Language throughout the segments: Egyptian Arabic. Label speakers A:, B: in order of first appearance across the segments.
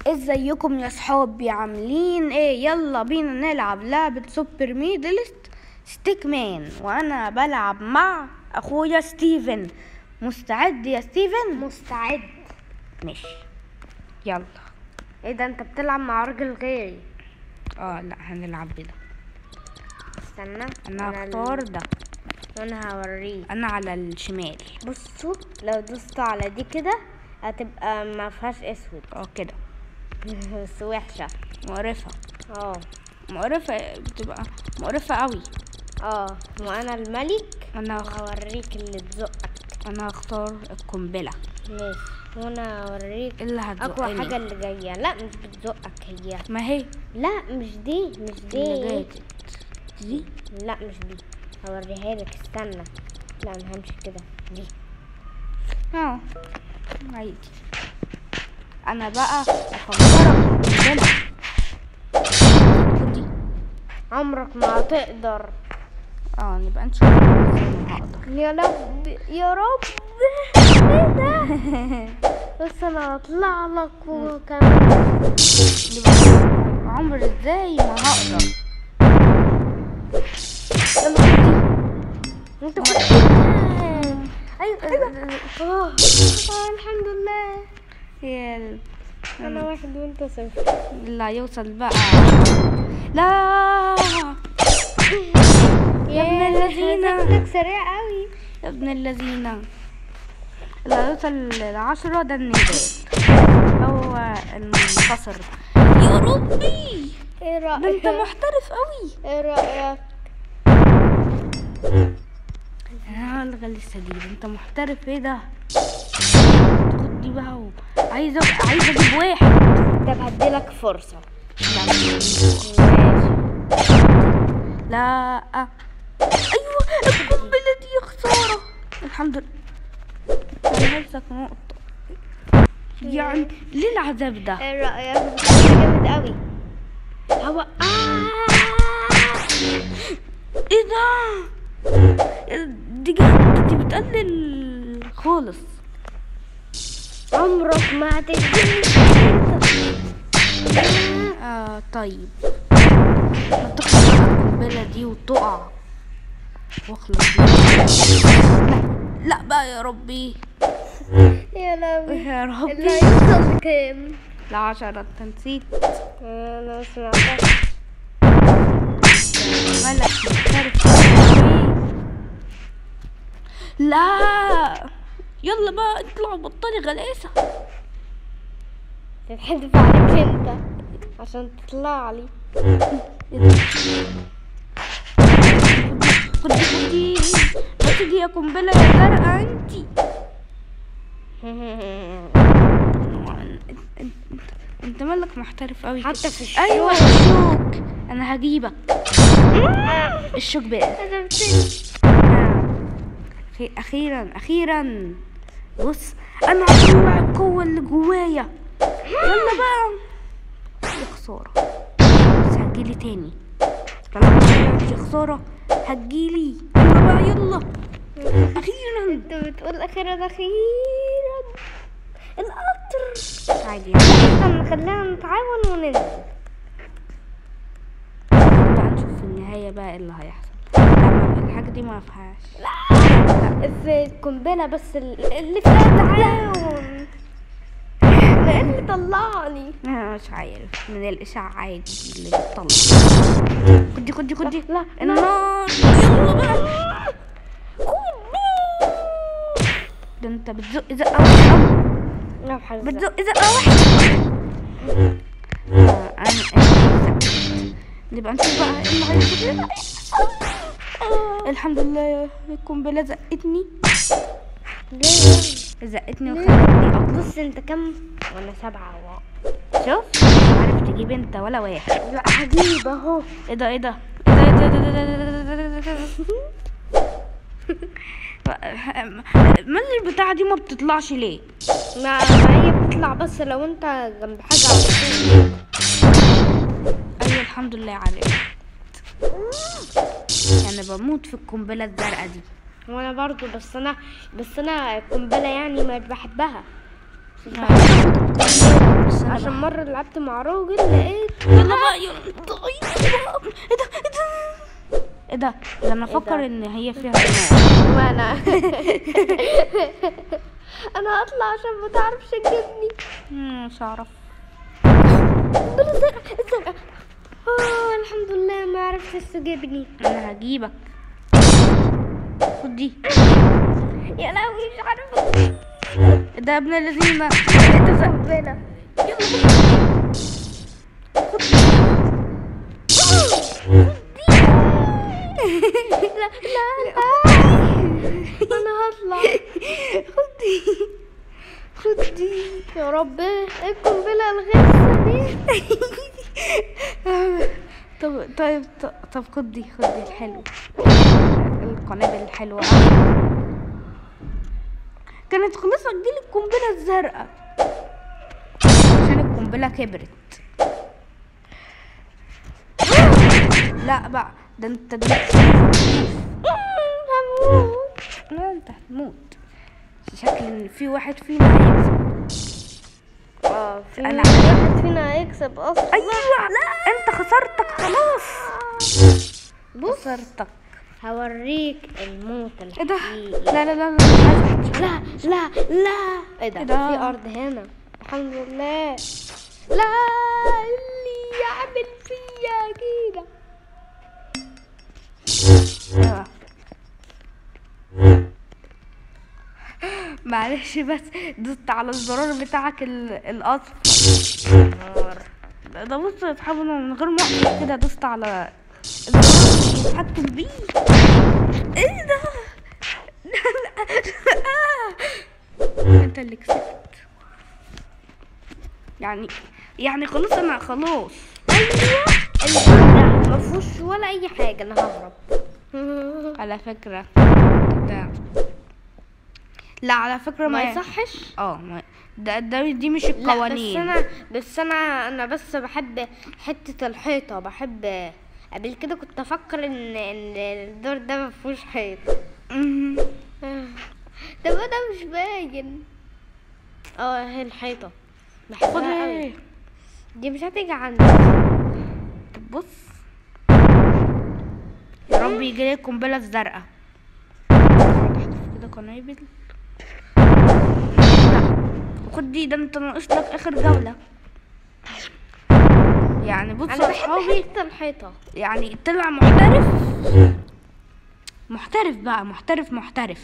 A: ازيكم يا صحابي عاملين ايه يلا بينا نلعب لعبة سوبر ميدلست ستيك مان وانا بلعب مع اخويا ستيفن مستعد يا ستيفن
B: مستعد
A: ماشي يلا
B: ايه ده انت بتلعب مع راجل غيري
A: اه لا هنلعب بده
B: استنى
A: انا
B: ال-
A: هختار ده
B: وانا هوريك
A: انا على الشمال
B: بصوا لو دوست على دي كده هتبقى ما فيهاش اسود
A: اه كده
B: بس وحشه
A: مقرفة
B: اه
A: مقرفة بتبقى مقرفة قوي
B: اه وانا الملك
A: انا هخ...
B: هوريك اللي تزقك
A: انا هختار القنبلة
B: ماشي وانا هوريك
A: اللي
B: اقوى
A: هتزقني
B: حاجه اللي جايه لا مش بتزقك هي
A: ما هي
B: لا مش دي مش
A: اللي
B: دي
A: جاتت دي
B: لا مش دي هوريها لك استنى لا انا همشي كده دي
A: اه عادي انا بقى افكرك قنبلة خدي
B: عمرك ما هتقدر
A: اه نبقى نشوف ازاي ما هقدر
B: يا رب يا رب ايه ده بس انا هطلع لك وكمان
A: نبقى عمر ازاي ما هقدر يلا خدي
B: انت كنت ايوه ايوه اه آه، الحمد لله
A: يا
B: انا واحد وانت صفر
A: لا يوصل بقى لا
B: يا
A: ابن الذين.
B: حسابتك سريع قوي
A: يا ابن الذين اللي هيوصل للعشرة ده النجاة هو المنتصر يا ربي
B: ايه
A: ده انت
B: رايك
A: محترف قوي
B: ايه رايك
A: يا الغى لسه دي ده انت محترف ايه ده خد دي بقى و... عايزه عايزه اجيب واحد
B: طب هديلك فرصه
A: لا
B: ماشي
A: لا ايوه القنبله دي يا خساره الحمد لله انا هلسك نقطه يعني ليه العذاب ده
B: ايه رايك بتحس جامد قوي هو آه.
A: ايه ده دي جامدة دي بتقلل خالص
B: عمرك ما هتديني
A: آه طيب ما تخلص القنبلة دي وتقع واخلص لا لا بقى يا ربي
B: يا لهوي
A: يا
B: اللي
A: ربي
B: هيوصل لكام
A: لا عشرة انت نسيت
B: انا سمعتك
A: ملك محترف أوي. لا يلا بقى اطلعوا بطلي غلاسة
B: تتحدف عليك انت عشان تطلع لي
A: خدي خدي خدي دي يا قنبلة يا زرقاء انتي انت, انت مالك محترف قوي
B: حتى في الشوك.
A: ايوه الشوك انا هجيبك الشوك بقى أخي- اخيرا اخيرا بص انا هطلع القوه اللي جوايا يلا بقى يا خساره بس هتجيلي تاني طالما طلعت يا خساره هتجيلي يلا بقى يلا اخيرا
B: انت بتقول اخيرا اخيرا القطر
A: عادي
B: استنى خلينا نتعاون وننزل
A: بقى نشوف في النهايه بقى ايه اللي هيحصل لا الحاجه دي ما فيهاش
B: في القنبلة بس ال- اللي فيها تعاون ايه اللي طلعني
A: انا مش عارف من الاشعاعات اللي بتطلع خدي خدي خدي
B: لا، لا.
A: النار يلا بقى ده انت بتزق زقه واحده أوي.
B: لا حاجة
A: بتزق زقه واحده آه، انا أنا زقت. نبقى نشوف بقى ايه اللي هيحصل لنا. آه، الحمد لله القنبله زقتني
B: ليه
A: زقتني وخلتني اطلع
B: بص انت كم وانا سبعة اهو
A: شوف مش عارف تجيب انت ولا واحد
B: لا هجيب اهو
A: ايه ده ايه ده ايه ده ايه ده ايه ده ايه ده ايه ده ايه ده مال البتاعة دي ما بتطلعش ليه؟
B: ما ما هي بتطلع بس لو انت جنب حاجة على طول
A: ايوه الحمد لله عليك يعني بموت في القنبلة الزرقاء دي
B: وانا برضو بس انا بس انا القنبلة يعني مش بحبها
A: بس استنى
B: عشان
A: بقى.
B: مرة لعبت مع راجل لقيت
A: يلا بقى يلا طيب بقى. ايه ده ايه ده ايه ده ده انا افكر ان هي فيها نار
B: وانا انا هطلع عشان ما تعرفش تجيبني
A: مم، مش هعرف
B: دول الزرقاء الزرقاء اه الحمد لله ما عرفتش تجيبني
A: انا هجيبك خد دي
B: يا لهوي مش عارفة
A: إيه ده يا ابن الذين انت ز-
B: ربنا لا لا لا انا هطلع
A: خدي خدي
B: يا رب ايه القنبلة الغلسة دي
A: طب طيب ط- طب خدي خدي الحلو القنابل الحلوة أوي. كانت خلاص هتجيلي القنبلة الزرقاء عشان القنبلة كبرت لا بقى ده انت دلوقتي
B: هموت
A: لا انت هتموت شكل ان في واحد فينا هيكسب
B: اه في
A: أنا-
B: واحد فينا هيكسب اصلا
A: ايوه انت خسرتك خلاص
B: بص
A: خسرتك
B: هوريك الموت
A: ايه ده
B: الحقيقي
A: لا لا لا لا مش عايزة.
B: لا لا لا ايه ده
A: إيه ده؟
B: في ارض هنا الحمد لله لا اللي يعمل فيا كده
A: آه. معلش بس دوست على الزرار بتاعك ال- الاصفر ده ده بص يا اصحابي انا من غير ما احس كده دوست على الزرار اللي يتحكم بيه ايه ده انت اللي كسبت يعني يعني خلاص انا خلاص
B: ايوه الباب ده ما فيهوش ولا اي حاجه انا ههرب
A: على فكرة كده لا على فكرة
B: ما
A: ما
B: يصحش
A: اه ما ده, ده دي مش
B: لا بس
A: القوانين
B: انا بس انا انا بس بحب حته الحيطه بحب قبل كده كنت افكر ان ان الدور ده ما فيهوش حيط
A: مم.
B: طب انا مش باين اه هي الحيطه
A: خد
B: بحبها
A: ايه
B: قوي دي مش هتيجي عندي
A: طب بص يا رب يجي لي القنبلة الزرقاء احذف كده قنابل وخد دي ده انت ناقص لك اخر جولة يعني بص
B: انا
A: يا
B: بحب
A: اصحابي
B: حته الحيطه
A: يعني طلع محترف محترف بقى محترف محترف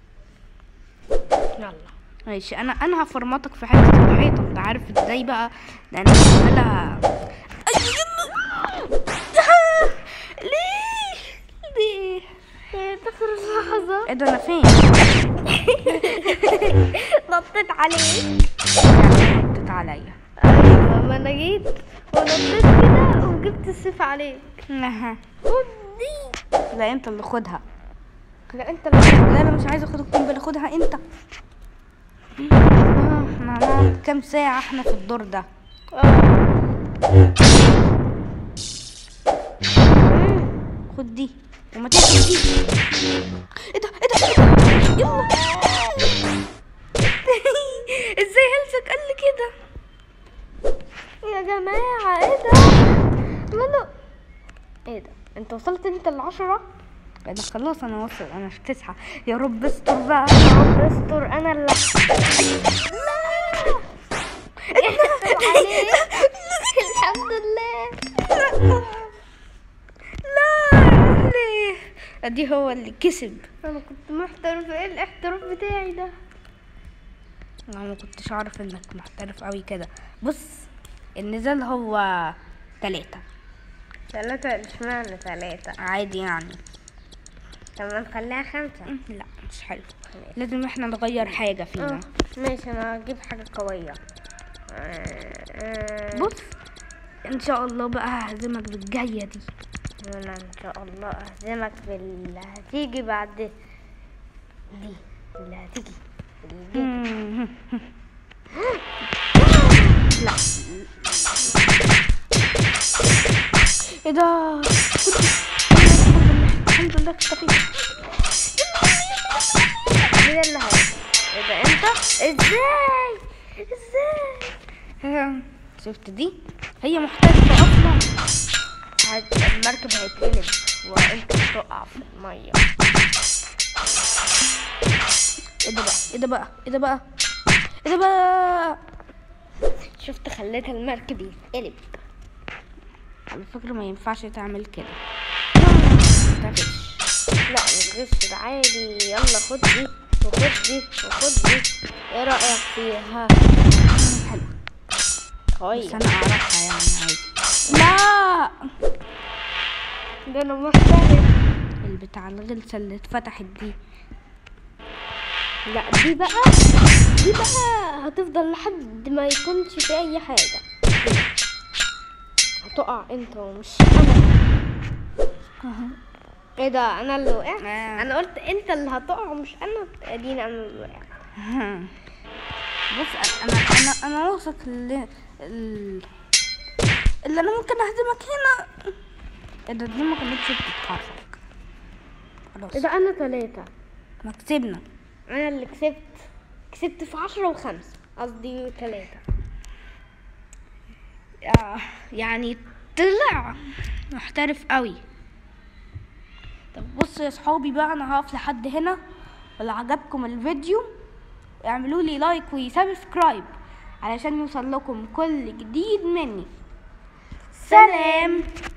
B: يلا
A: ماشي انا انا هفرمطك في حته الحيطه انت عارف ازاي بقى لان بعملها أي يلا. ليه ليه
B: يا تخر اللحظه
A: ايه ده انا فين
B: نطيت عليه
A: نطيت عليا
B: ايوه ما انا جيت ونطيت كده وجبت السيف عليك
A: أها.
B: خد دي
A: لا انت اللي خدها
B: لا انت اللي
A: لا انا مش عايزه اخد القنبله خدها انت آه، احنا هنقعد كام ساعه احنا في الدور ده
B: اه
A: خد دي وما تاخد دي ايه ده ايه ده ايه ده يلا ازاي هلسك قال لي كده
B: يا جماعة ايه ده ماله ايه ده انت وصلت انت العشرة
A: ايه ده خلاص انا وصل انا في تسعة يا رب استر بقى
B: يا رب استر انا اللي احسب عليك الحمد لله
A: لا ليه ادي هو اللي كسب
B: انا كنت محترف ايه الاحتراف بتاعي ده
A: انا ما كنتش اعرف انك محترف قوي كده بص النزال هو تلاتة
B: ثلاثة اشمعنى ثلاثة
A: عادي يعني
B: طب ما نخليها خمسة
A: م، لا مش حلو لازم احنا نغير حاجة فينا
B: اه ماشي انا هجيب حاجة قوية آه، آه،
A: بص ان شاء الله بقى ههزمك بالجاية دي
B: انا ان شاء الله اهزمك باللي هتيجي بعد دي اللي هتيجي اللي
A: لا ايه ده الحمد لله اختفيت
B: مين اللي هيجي ايه ده انت ازاي ازاي
A: شفت دي هي محترفة اصلا هت- المركب هيتقلب وانت هتقع في المية ايه ده بقى ايه ده بقى ايه ده بقى ايه ده بقى
B: شفت خليت المركب يتقلب
A: على فكرة ما ينفعش تعمل كده متعرفش.
B: لا الغش ده عادي يلا خد دي وخد دي وخد دي ايه رأيك فيها
A: حلو
B: كويس
A: بس انا اعرفها يعني عادي لا
B: ده انا محترف
A: البتاع الغلسة اللي اتفتحت دي
B: لا دي بقى دي بقى هتفضل لحد ما يكونش في اي حاجة هتقع انت ومش انا ايه ده انا اللي وقعت
A: آه.
B: انا قلت انت اللي هتقع ومش انا اديني انا اللي وقعت
A: بص انا انا انا واثق اللي ال- اللي انا ممكن اهزمك هنا ايه ده دي ما كانتش بتتحرك خلاص
B: ايه ده انا ثلاثة
A: احنا كسبنا
B: انا اللي كسبت كسبت في عشرة وخمسة قصدي ثلاثة
A: آه، يعني طلع محترف قوي طب بصوا يا صحابي بقى انا هقف لحد هنا ولو عجبكم الفيديو اعملوا لي لايك وسبسكرايب علشان يوصل لكم كل جديد مني سلام